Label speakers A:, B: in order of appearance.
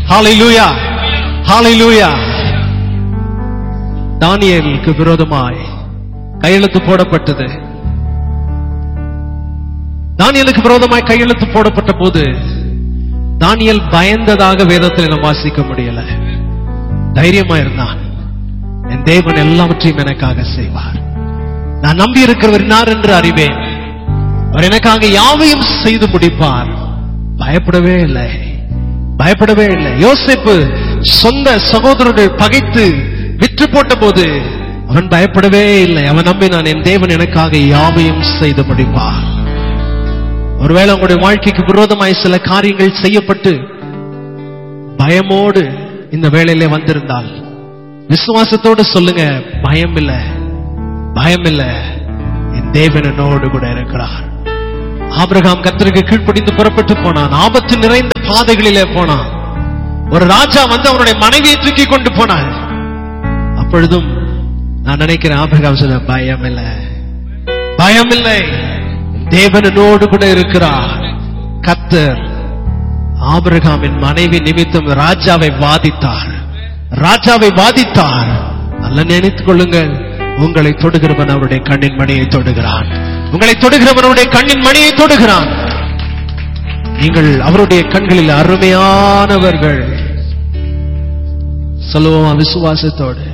A: ஹalleluya ஹalleluya தானியேலுக்கு விரோதமாய் கையெழுத்து போடப்பட்டது தானியலுக்கு விரோதமாய் கையெழுத்து போடப்பட்ட போது தானியல் பயந்ததாக வேதத்தில் நாம் வாசிக்க முடியல தைரியமா இருந்தான் என் தேவன் எல்லாவற்றையும் எனக்காக செய்வார் நான் நம்பி இருக்கிறவர் இன்னார் என்று அறிவேன் அவர் எனக்காக யாவையும் செய்து முடிப்பார் பயப்படவே இல்லை பயப்படவே இல்லை யோசிப்பு சொந்த சகோதரர்கள் பகைத்து விற்று போட்ட போது அவன் பயப்படவே இல்லை அவன் நம்பினான் என் தேவன் எனக்காக யாவையும் செய்து முடிப்பார் ஒருவேளை உங்களுடைய வாழ்க்கைக்கு விரோதமாய் சில காரியங்கள் செய்யப்பட்டு பயமோடு இந்த வேளையிலே வந்திருந்தால் விசுவாசத்தோடு சொல்லுங்க பயம் இல்ல பயம் இல்ல என் தேவன் என்னோடு கூட இருக்கிறார் ஆபிரகாம் கர்த்தருக்கு கீழ்ப்படிந்து புறப்பட்டு போனான் ஆபத்து நிறைந்த பாதைகளிலே போனான் ஒரு ராஜா வந்து அவனுடைய மனைவியை தூக்கி கொண்டு போனான் அப்பொழுதும் நான் நினைக்கிறேன் ஆபிரகாம் சொல்ல பயம் இல்ல பயம் இல்லை தேவன் என்னோடு கூட இருக்கிறார் கர்த்தர் ஆபிரகாமின் மனைவி நிமித்தம் ராஜாவை வாதித்தார் ராஜாவை வாதித்தார் அல்ல நினைத்துக் கொள்ளுங்கள் உங்களை தொடுகிறவன் அவருடைய கண்ணின் மணியை தொடுகிறான் உங்களை தொடுகிறவன் அவருடைய கண்ணின் மணியை தொடுகிறான் நீங்கள் அவருடைய கண்களில் அருமையானவர்கள் சொல்லுவோமா விசுவாசத்தோடு